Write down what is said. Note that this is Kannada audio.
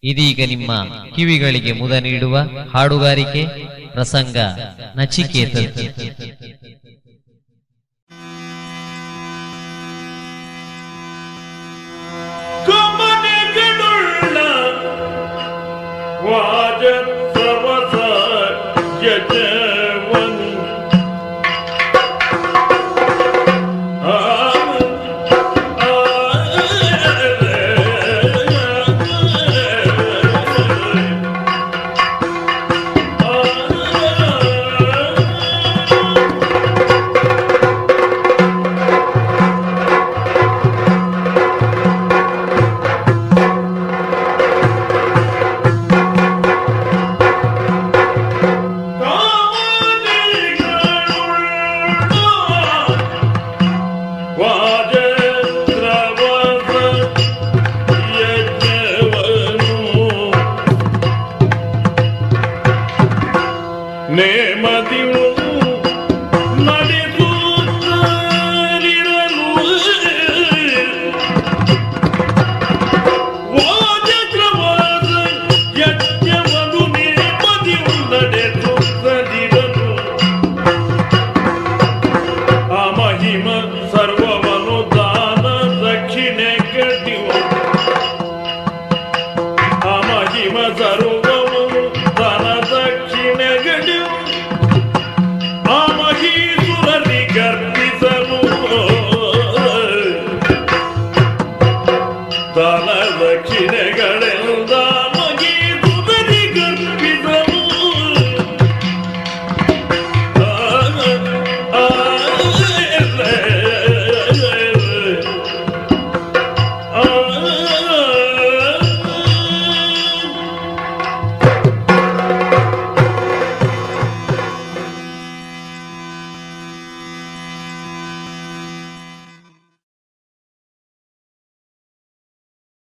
ಇದೀಗ ನಿಮ್ಮ ಕಿವಿಗಳಿಗೆ ಮುದ ನೀಡುವ ಹಾಡುಗಾರಿಕೆ ಪ್ರಸಂಗ ನಚಿಕೇತದ್ದು ಗಮನೆಗಳುಳ್ಳ ವಾಜತ್ರವಸ ಯಜವನು ಆ, ಆ, ನೇಮದಿವು ನಡೆಸುತ್ತಲಿರಲು ವಾಜಕ್ರವಾದ ಯಜ್ಞವನ್ನು ನೇಮದಿವು ನಡೆಸುತ್ತಲಿರಲು ಆ ಮಹಿಮ ಸರ್ವವನು ದಾನ ದಕ್ಷಿಣೆ ಕಟ್ಟಿವು ಆ ಮಹಿಮ ಸರ್ವ